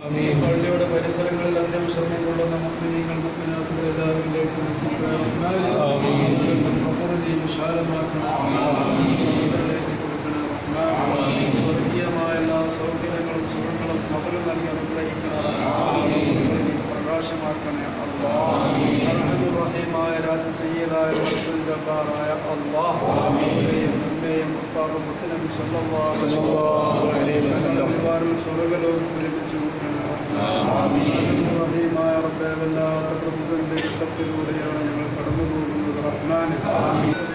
പള്ളിയുടെ പരിസരങ്ങളിൽ അന്ത്യവിശ്രമം കൊള്ളുന്ന മുക്മിനീങ്ങൾ മുക്മിനാത്തുകൾ എല്ലാവരിലേക്കും എത്തിക്കുക വിശാലമാക്കണം അവരിലേക്ക് കൊടുക്കണം റഹ്മാൻ. സ്വർഗീയമായ എല്ലാ സൗകര്യങ്ങളും സുഖങ്ങളും കബല് നൽകി അനുഗ്രഹിക്കണം പ്രകാശമാക്കണേ അള്ളാഹുറഹീമായ രാജസയ്യദായ അബ്ദുൽ ജബ്ബാറായ അള്ളാഹ് നമ്മയും ഉപ്പാകും മുത്തനബി സല്ലല്ലാഹു അലൈഹി വസല്ലം ഒരുപാട് സ്വർഗ്ഗലോകം ഒരുമിച്ച് റഹീമായ റബ്ബേ വല്ലാത്ത പ്രതിസന്ധി ഘട്ടത്തിലൂടെയാണ് ഞങ്ങൾ കടന്നു പോകുന്നത് റഹ്മാൻ